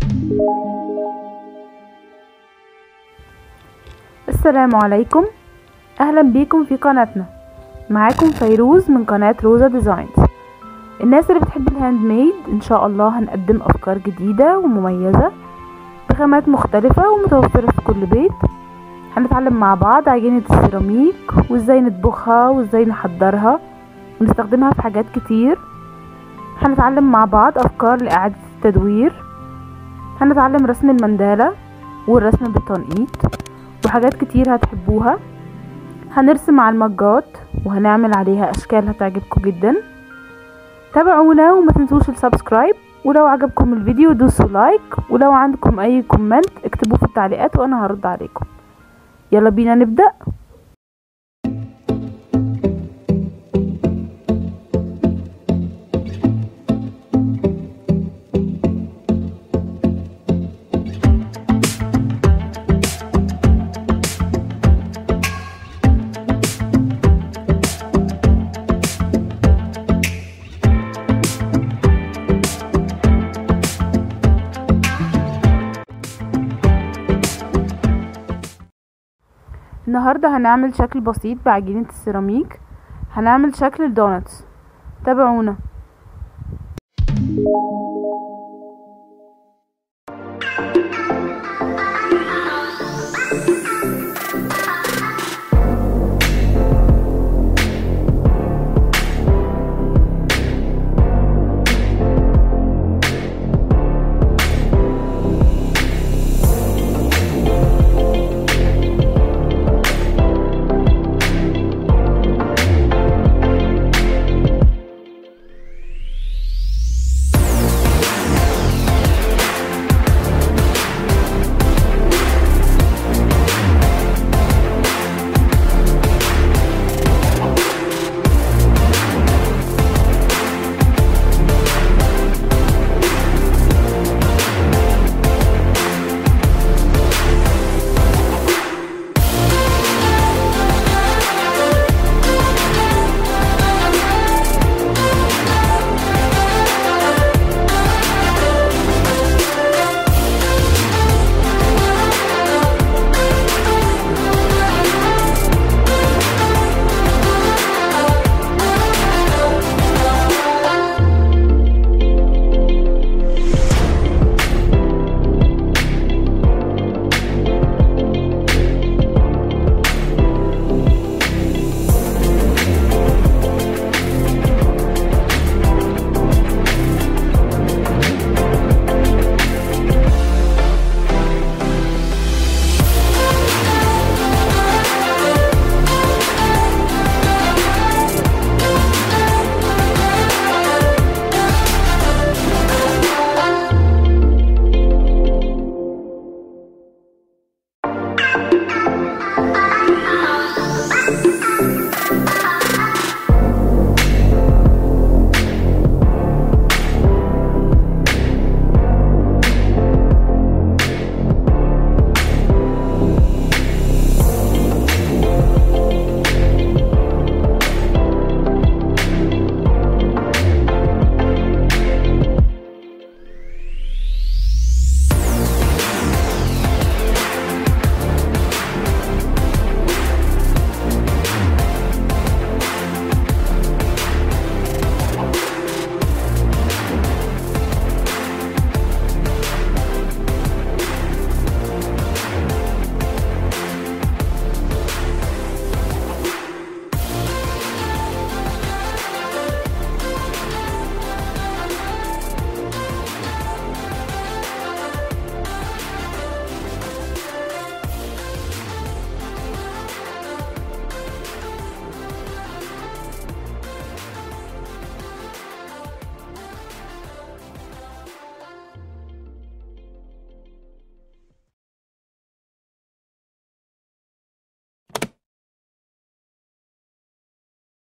السلام عليكم اهلا بيكم في قناتنا معاكم فيروز من قناة روزا ديزاينز الناس اللي بتحب الهاند ميد ان شاء الله هنقدم افكار جديدة ومميزة بخامات مختلفة ومتوفرة في كل بيت هنتعلم مع بعض عجينة السيراميك وازاي نطبخها وازاي نحضرها ونستخدمها في حاجات كتير هنتعلم مع بعض افكار لاعادة التدوير هنتعلم رسم المندالة والرسم بالتنقيط وحاجات كتير هتحبوها هنرسم على المجات وهنعمل عليها اشكال هتعجبكم جدا تابعونا وما تنسوش السبسكرايب ولو عجبكم الفيديو دوسوا لايك ولو عندكم اي كومنت اكتبوه في التعليقات وانا هرد عليكم يلا بينا نبدأ النهاردة هنعمل شكل بسيط بعجينة السيراميك هنعمل شكل الدونتس تابعونا